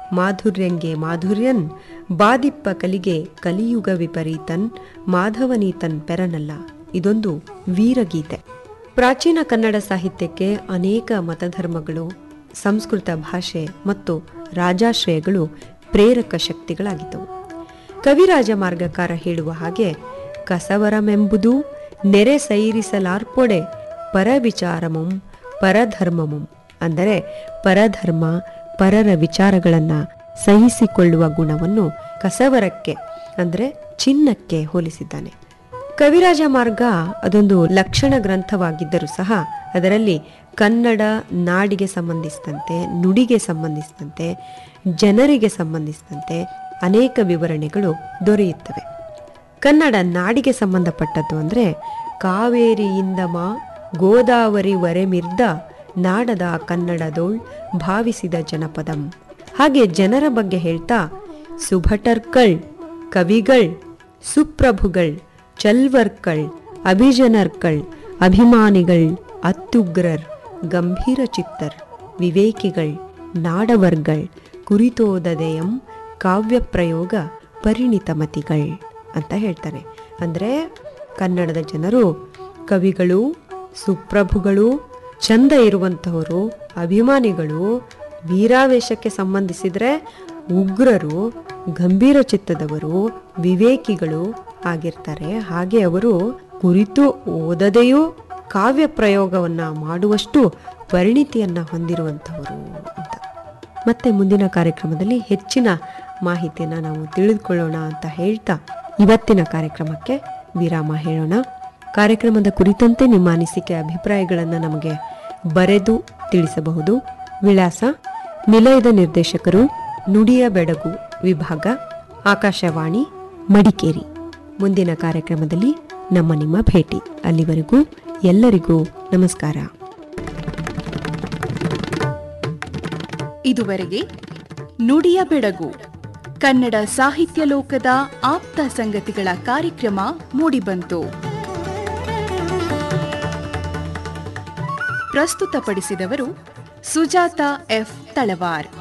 ಮಾಧುರ್ಯಂಗೆ ಮಾಧುರ್ಯನ್ ಬಾದಿಪ್ಪ ಕಲಿಗೆ ಕಲಿಯುಗ ವಿಪರೀತನ್ ಮಾಧವನೀತನ್ ಪೆರನಲ್ಲ ಇದೊಂದು ವೀರಗೀತೆ ಪ್ರಾಚೀನ ಕನ್ನಡ ಸಾಹಿತ್ಯಕ್ಕೆ ಅನೇಕ ಮತಧರ್ಮಗಳು ಸಂಸ್ಕೃತ ಭಾಷೆ ಮತ್ತು ರಾಜಾಶ್ರಯಗಳು ಪ್ರೇರಕ ಶಕ್ತಿಗಳಾಗಿದ್ದವು ಕವಿರಾಜ ಮಾರ್ಗಕಾರ ಹೇಳುವ ಹಾಗೆ ಕಸವರಮೆಂಬುದು ನೆರೆ ಸೈರಿಸಲಾರ್ಪೊಡೆ ಪರವಿಚಾರಮಂ ಪರಧರ್ಮಮಂ ಅಂದರೆ ಪರಧರ್ಮ ಪರರ ವಿಚಾರಗಳನ್ನು ಸಹಿಸಿಕೊಳ್ಳುವ ಗುಣವನ್ನು ಕಸವರಕ್ಕೆ ಅಂದರೆ ಚಿನ್ನಕ್ಕೆ ಹೋಲಿಸಿದ್ದಾನೆ ಕವಿರಾಜ ಮಾರ್ಗ ಅದೊಂದು ಲಕ್ಷಣ ಗ್ರಂಥವಾಗಿದ್ದರೂ ಸಹ ಅದರಲ್ಲಿ ಕನ್ನಡ ನಾಡಿಗೆ ಸಂಬಂಧಿಸಿದಂತೆ ನುಡಿಗೆ ಸಂಬಂಧಿಸಿದಂತೆ ಜನರಿಗೆ ಸಂಬಂಧಿಸಿದಂತೆ ಅನೇಕ ವಿವರಣೆಗಳು ದೊರೆಯುತ್ತವೆ ಕನ್ನಡ ನಾಡಿಗೆ ಸಂಬಂಧಪಟ್ಟದ್ದು ಅಂದರೆ ಕಾವೇರಿಯಿಂದ ಮಾ ಗೋದಾವರಿ ವರೆಮಿರ್ದ ನಾಡದ ಕನ್ನಡದೋಳ್ ಭಾವಿಸಿದ ಜನಪದಂ ಹಾಗೆ ಜನರ ಬಗ್ಗೆ ಹೇಳ್ತಾ ಸುಭಟರ್ಕಳ್ ಕವಿಗಳ್ ಸುಪ್ರಭುಗಳ್ ಚಲ್ವರ್ಕಳ್ ಅಭಿಜನರ್ಕಳ್ ಅಭಿಮಾನಿಗಳ್ ಅತ್ಯುಗ್ರರ್ ಗಂಭೀರ ಚಿತ್ತರ್ ವಿವೇಕಿಗಳ್ ನಾಡವರ್ಗಳ್ ಕುರಿತೋದದೆಯಂ ಕಾವ್ಯಪ್ರಯೋಗ ಪರಿಣಿತಮತಿಗಳ್ ಅಂತ ಹೇಳ್ತಾನೆ ಅಂದರೆ ಕನ್ನಡದ ಜನರು ಕವಿಗಳು ಸುಪ್ರಭುಗಳು ಚಂದ ಇರುವಂತಹವರು ಅಭಿಮಾನಿಗಳು ವೀರಾವೇಶಕ್ಕೆ ಸಂಬಂಧಿಸಿದರೆ ಉಗ್ರರು ಗಂಭೀರ ಚಿತ್ತದವರು ವಿವೇಕಿಗಳು ಆಗಿರ್ತಾರೆ ಹಾಗೆ ಅವರು ಕುರಿತು ಓದದೆಯೂ ಕಾವ್ಯ ಪ್ರಯೋಗವನ್ನ ಮಾಡುವಷ್ಟು ಪರಿಣಿತಿಯನ್ನ ಹೊಂದಿರುವಂಥವರು ಅಂತ ಮತ್ತೆ ಮುಂದಿನ ಕಾರ್ಯಕ್ರಮದಲ್ಲಿ ಹೆಚ್ಚಿನ ಮಾಹಿತಿಯನ್ನು ನಾವು ತಿಳಿದುಕೊಳ್ಳೋಣ ಅಂತ ಹೇಳ್ತಾ ಇವತ್ತಿನ ಕಾರ್ಯಕ್ರಮಕ್ಕೆ ವಿರಾಮ ಹೇಳೋಣ ಕಾರ್ಯಕ್ರಮದ ಕುರಿತಂತೆ ನಿಮ್ಮ ಅನಿಸಿಕೆ ಅಭಿಪ್ರಾಯಗಳನ್ನು ನಮಗೆ ಬರೆದು ತಿಳಿಸಬಹುದು ವಿಳಾಸ ನಿಲಯದ ನಿರ್ದೇಶಕರು ನುಡಿಯ ಬೆಡಗು ವಿಭಾಗ ಆಕಾಶವಾಣಿ ಮಡಿಕೇರಿ ಮುಂದಿನ ಕಾರ್ಯಕ್ರಮದಲ್ಲಿ ನಮ್ಮ ನಿಮ್ಮ ಭೇಟಿ ಅಲ್ಲಿವರೆಗೂ ಎಲ್ಲರಿಗೂ ನಮಸ್ಕಾರ ಇದುವರೆಗೆ ನುಡಿಯ ಬೆಡಗು ಕನ್ನಡ ಸಾಹಿತ್ಯ ಲೋಕದ ಆಪ್ತ ಸಂಗತಿಗಳ ಕಾರ್ಯಕ್ರಮ ಮೂಡಿಬಂತು ಪ್ರಸ್ತುತಪಡಿಸಿದವರು ಸುಜಾತ ಎಫ್ ತಳವಾರ್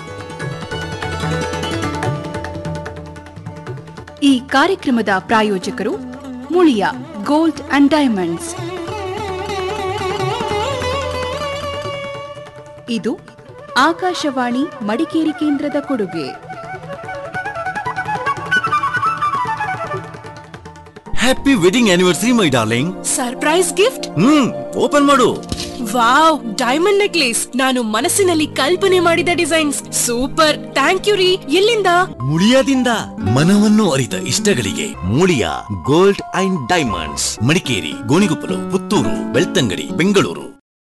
ಈ ಕಾರ್ಯಕ್ರಮದ ಪ್ರಾಯೋಜಕರು ಮುಳಿಯ ಗೋಲ್ಡ್ ಅಂಡ್ ಡೈಮಂಡ್ಸ್ ಇದು ಆಕಾಶವಾಣಿ ಮಡಿಕೇರಿ ಕೇಂದ್ರದ ಕೊಡುಗೆ happy wedding anniversary my darling surprise gift hmm open ಮಾಡು ವಾವ್ ಡೈಮಂಡ್ ನೆಕ್ಲೇಸ್ ನಾನು ಮನಸ್ಸಿನಲ್ಲಿ ಕಲ್ಪನೆ ಮಾಡಿದ ಡಿಸೈನ್ಸ್ ಸೂಪರ್ ಥ್ಯಾಂಕ್ ಯು ರೀ ಎಲ್ಲಿಂದ ಮುಳಿಯಾದಿಂದ ಮನವನ್ನು ಅರಿತ ಇಷ್ಟಗಳಿಗೆ Muliya gold and diamonds Madikeri Gonikoppal Puttur Belthangady Bengaluru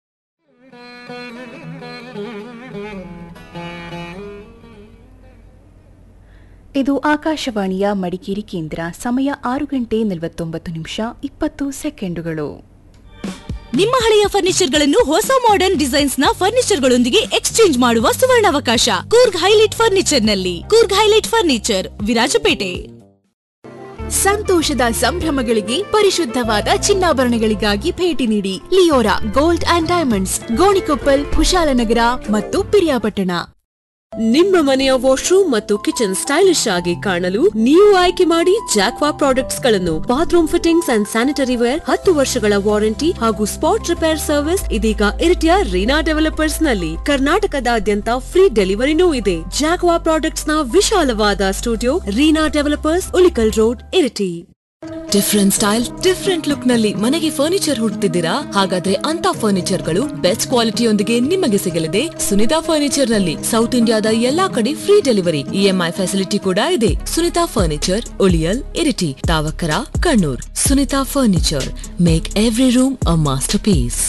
ಇದು ಆಕಾಶವಾಣಿಯ ಮಡಿಕೇರಿ ಕೇಂದ್ರ ಸಮಯ ಆರು ಗಂಟೆ ನಲವತ್ತೊಂಬತ್ತು ನಿಮಿಷ ಇಪ್ಪತ್ತು ಸೆಕೆಂಡುಗಳು ನಿಮ್ಮ ಹಳೆಯ ಫರ್ನಿಚರ್ಗಳನ್ನು ಹೊಸ ಮಾಡರ್ನ್ ಡಿಸೈನ್ಸ್ ನ ಫರ್ನಿಚರ್ಗಳೊಂದಿಗೆ ಎಕ್ಸ್ಚೇಂಜ್ ಮಾಡುವ ಸುವರ್ಣಾವಕಾಶ ಕೂರ್ಗ್ ಹೈಲೈಟ್ ಫರ್ನಿಚರ್ ನಲ್ಲಿ ಕೂರ್ಗ್ ಹೈಲೈಟ್ ಫರ್ನಿಚರ್ ವಿರಾಜಪೇಟೆ ಸಂತೋಷದ ಸಂಭ್ರಮಗಳಿಗೆ ಪರಿಶುದ್ಧವಾದ ಚಿನ್ನಾಭರಣಗಳಿಗಾಗಿ ಭೇಟಿ ನೀಡಿ Leora gold and diamonds Gonikoppal Kushalnagar ಮತ್ತು ಪಿರಿಯಾಪಟ್ಟಣ ನಿಮ್ಮ ಮನೆಯ ವಾಶ್ರೂಮ್ ಮತ್ತು ಕಿಚನ್ ಸ್ಟೈಲಿಶ್ ಆಗಿ ಕಾಣಲು ನೀವು ಆಯ್ಕೆ ಮಾಡಿ ಜಾಕ್ವಾ ಪ್ರಾಡಕ್ಟ್ಸ್ ಗಳನ್ನು bathroom fittings and sanitary ware ಹತ್ತು ವರ್ಷಗಳ ವಾರಂಟಿ ಹಾಗೂ ಸ್ಪಾಟ್ ರಿಪೇರ್ ಸರ್ವಿಸ್ ಇದೀಗ ಇರಿಟಿಯ ರೀನಾ ಡೆವಲಪರ್ಸ್ ನಲ್ಲಿ ಕರ್ನಾಟಕದಾದ್ಯಂತ ಫ್ರೀ ಡೆಲಿವರಿನೂ ಇದೆ ಜಾಕ್ವಾ ಪ್ರಾಡಕ್ಟ್ಸ್ ನ ವಿಶಾಲವಾದ studio Reena developers Ulikkal road Iritty different style different look ನಲ್ಲಿ ಮನೆಗೆ ಫರ್ನಿಚರ್ ಹುಡುಕ್ತಿದ್ದೀರಾ ಹಾಗಾದ್ರೆ ಅಂತ ಫರ್ನಿಚರ್ ಗಳು ಬೆಸ್ಟ್ ಕ್ವಾಲಿಟಿಯೊಂದಿಗೆ ನಿಮಗೆ ಸಿಗಲಿದೆ ಸುನಿತಾ ಫರ್ನಿಚರ್ ನಲ್ಲಿ ಸೌತ್ ಇಂಡಿಯಾದ ಎಲ್ಲಾ ಕಡೆ ಫ್ರೀ ಡೆಲಿವರಿ ಇಎಂಐ ಫೆಸಿಲಿಟಿ ಕೂಡ ಇದೆ ಸುನಿತಾ ಫರ್ನಿಚರ್ ಉಳಿಯಲ್ ಇರಿಟಿ ತಾವಕರ Kannur Sunitha furniture make every room a masterpiece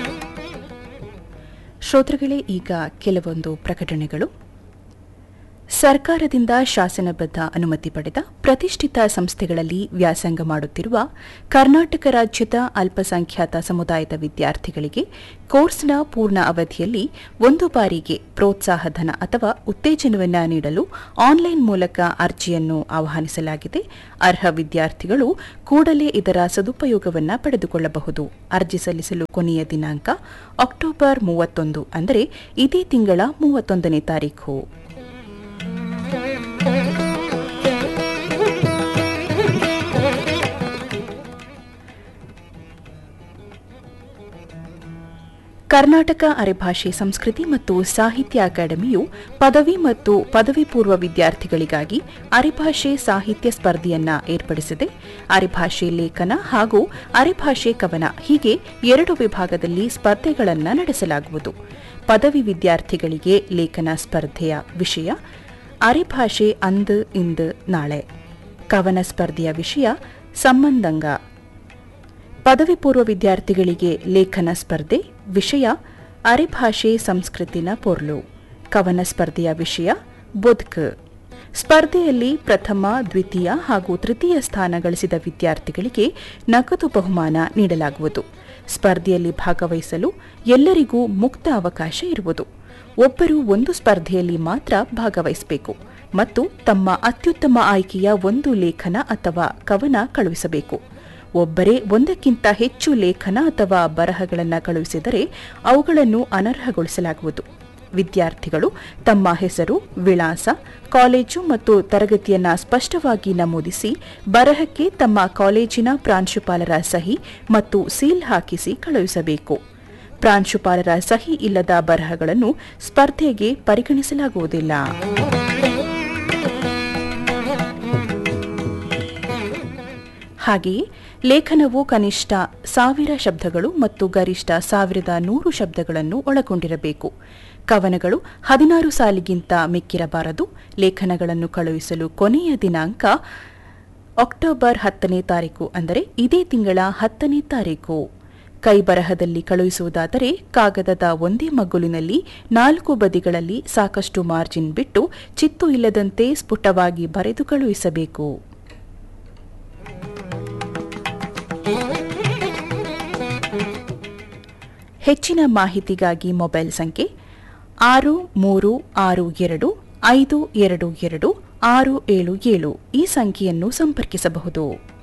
ಶ್ರೋತೃಗಳೇ ಈಗ ಕೆಲವೊಂದು ಪ್ರಕಟಣೆಗಳು ಸರ್ಕಾರದಿಂದ ಶಾಸನಬದ್ಧ ಅನುಮತಿ ಪಡೆದ ಪ್ರತಿಷ್ಠಿತ ಸಂಸ್ಥೆಗಳಲ್ಲಿ ವ್ಯಾಸಂಗ ಮಾಡುತ್ತಿರುವ ಕರ್ನಾಟಕ ರಾಜ್ಯದ ಅಲ್ಪಸಂಖ್ಯಾತ ಸಮುದಾಯದ ವಿದ್ಯಾರ್ಥಿಗಳಿಗೆ ಕೋರ್ಸ್ನ ಪೂರ್ಣ ಅವಧಿಯಲ್ಲಿ ಒಂದು ಬಾರಿಗೆ ಪ್ರೋತ್ಸಾಹಧನ ಅಥವಾ ಉತ್ತೇಜನವನ್ನು ನೀಡಲು ಆನ್ಲೈನ್ ಮೂಲಕ ಅರ್ಜಿಯನ್ನು ಆಹ್ವಾನಿಸಲಾಗಿದೆ ಅರ್ಹ ವಿದ್ಯಾರ್ಥಿಗಳು ಕೂಡಲೇ ಇದರ ಸದುಪಯೋಗವನ್ನು ಪಡೆದುಕೊಳ್ಳಬಹುದು ಅರ್ಜಿ ಸಲ್ಲಿಸಲು ಕೊನೆಯ ದಿನಾಂಕ ಅಕ್ಟೋಬರ್ ಮೂವತ್ತೊಂದು ಅಂದರೆ ಇದೇ ತಿಂಗಳ ಮೂವತ್ತೊಂದನೇ ತಾರೀಖು ಕರ್ನಾಟಕ ಅರೆಭಾಷೆ ಸಂಸ್ಕೃತಿ ಮತ್ತು ಸಾಹಿತ್ಯ ಅಕಾಡೆಮಿಯು ಪದವಿ ಮತ್ತು ಪದವಿ ಪೂರ್ವ ವಿದ್ಯಾರ್ಥಿಗಳಿಗಾಗಿ ಅರೆಭಾಷೆ ಸಾಹಿತ್ಯ ಸ್ಪರ್ಧೆಯನ್ನ ಏರ್ಪಡಿಸಿದೆ ಅರೆಭಾಷೆ ಲೇಖನ ಹಾಗೂ ಅರೆಭಾಷೆ ಕವನ ಹೀಗೆ ಎರಡು ವಿಭಾಗದಲ್ಲಿ ಸ್ಪರ್ಧೆಗಳನ್ನು ನಡೆಸಲಾಗುವುದು ಪದವಿ ವಿದ್ಯಾರ್ಥಿಗಳಿಗೆ ಲೇಖನ ಸ್ಪರ್ಧೆಯ ವಿಷಯ ಅರೆಭಾಷೆ ಅಂದು ಇಂದು ನಾಳೆ ಕವನ ಸ್ಪರ್ಧೆಯ ವಿಷಯ ಸಂಬಂಧಂಗ ಪದವಿ ಪೂರ್ವ ವಿದ್ಯಾರ್ಥಿಗಳಿಗೆ ಲೇಖನ ಸ್ಪರ್ಧೆ ವಿಷಯ ಅರೆಭಾಷೆ ಸಂಸ್ಕೃತಿನ ಪೊರ್ಲು ಕವನ ಸ್ಪರ್ಧೆಯ ವಿಷಯ ಬುದ್ಕ್ ಸ್ಪರ್ಧೆಯಲ್ಲಿ ಪ್ರಥಮ ದ್ವಿತೀಯ ಹಾಗೂ ತೃತೀಯ ಸ್ಥಾನ ಗಳಿಸಿದ ವಿದ್ಯಾರ್ಥಿಗಳಿಗೆ ನಗದು ಬಹುಮಾನ ನೀಡಲಾಗುವುದು ಸ್ಪರ್ಧೆಯಲ್ಲಿ ಭಾಗವಹಿಸಲು ಎಲ್ಲರಿಗೂ ಮುಕ್ತ ಅವಕಾಶ ಇರುವುದು ಒಬ್ಬರು ಒಂದು ಸ್ಪರ್ಧೆಯಲ್ಲಿ ಮಾತ್ರ ಭಾಗವಹಿಸಬೇಕು ಮತ್ತು ತಮ್ಮ ಅತ್ಯುತ್ತಮ ಆಯ್ಕೆಯ ಒಂದು ಲೇಖನ ಅಥವಾ ಕವನ ಕಳುಹಿಸಬೇಕು ಒಬ್ಬರೇ ಒಂದಕ್ಕಿಂತ ಹೆಚ್ಚು ಲೇಖನ ಅಥವಾ ಬರಹಗಳನ್ನು ಕಳುಹಿಸಿದರೆ ಅವುಗಳನ್ನು ಅನರ್ಹಗೊಳಿಸಲಾಗುವುದು ವಿದ್ಯಾರ್ಥಿಗಳು ತಮ್ಮ ಹೆಸರು ವಿಳಾಸ ಕಾಲೇಜು ಮತ್ತು ತರಗತಿಯನ್ನ ಸ್ಪಷ್ಟವಾಗಿ ನಮೂದಿಸಿ ಬರಹಕ್ಕೆ ತಮ್ಮ ಕಾಲೇಜಿನ ಪ್ರಾಂಶುಪಾಲರ ಸಹಿ ಮತ್ತು ಸೀಲ್ ಹಾಕಿಸಿ ಕಳುಹಿಸಬೇಕು ಪ್ರಾಂಶುಪಾಲರ ಸಹಿ ಇಲ್ಲದ ಬರಹಗಳನ್ನು ಸ್ಪರ್ಧೆಗೆ ಪರಿಗಣಿಸಲಾಗುವುದಿಲ್ಲ ಹಾಗೆಯೇ ಲೇಖನವು ಕನಿಷ್ಠ ಸಾವಿರ ಶಬ್ದಗಳು ಮತ್ತು ಗರಿಷ್ಠ ಸಾವಿರದ ನೂರು ಶಬ್ದಗಳನ್ನು ಒಳಗೊಂಡಿರಬೇಕು ಕವನಗಳು ಹದಿನಾರು ಸಾಲಿಗಿಂತ ಮಿಕ್ಕಿರಬಾರದು ಲೇಖನಗಳನ್ನು ಕಳುಹಿಸಲು ಕೊನೆಯ ದಿನಾಂಕ ಅಕ್ಟೋಬರ್ ಹತ್ತನೇ ತಾರೀಕು ಅಂದರೆ ಇದೇ ತಿಂಗಳ ಹತ್ತನೇ ತಾರೀಕು ಕೈಬರಹದಲ್ಲಿ ಕಳುಹಿಸುವುದಾದರೆ ಕಾಗದದ ಒಂದೇ ಮಗ್ಗುಲಿನಲ್ಲಿ ನಾಲ್ಕು ಬದಿಗಳಲ್ಲಿ ಸಾಕಷ್ಟು ಮಾರ್ಜಿನ್ ಬಿಟ್ಟು ಚಿತ್ತು ಇಲ್ಲದಂತೆ ಸ್ಫುಟವಾಗಿ ಬರೆದು ಕಳುಹಿಸಬೇಕು ಹೆಚ್ಚಿನ ಮಾಹಿತಿಗಾಗಿ ಮೊಬೈಲ್ ಸಂಖ್ಯೆ ಆರು ಮೂರು ಆರು ಎರಡು ಐದು ಎರಡು ಎರಡು ಆರು ಏಳು ಏಳು ಈ ಸಂಖ್ಯೆಯನ್ನು ಸಂಪರ್ಕಿಸಬಹುದು